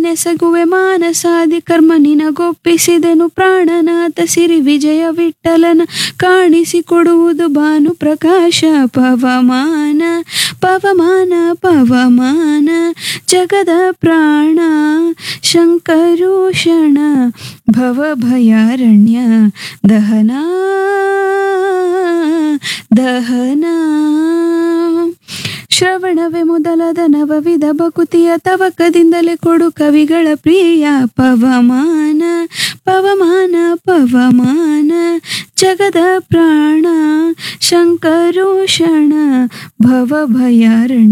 ನೆಸಗುವೆ ಮಾನಸಾದಿ ಕರ್ಮ ನಿನಗೊಪ್ಪಿಸಿದೆನು ಪ್ರಾಣನಾಥ ಸಿರಿ ವಿಜಯ ವಿಠಲನ ಕಾಣಿಸಿಕೊಡುವುದು ಭಾನು ಪ್ರಕಾಶ ಪವಮಾನ ಪವಮಾನ ಪವಮಾನ ಜಗದ ಪ್ರಾಣ ಶಂಕರೋಷಣ ಭವಭಯಾರಣ್ಯ ದಹನ ದಹನ ಶ್ರವಣವೇ ಮೊದಲಾದ ನವವಿಧ ಭಕುತಿಯ ತವಕದಿಂದಲೇ ಕೊಡು ಕವಿಗಳ ಪ್ರಿಯ ಪವಮಾನ ಪವಮಾನ ಪವಮಾನ ಜಗದ ಪ್ರಾಣ ಶಂಕರೋಷಣ ಭವಭಯಾರಣ್ಯ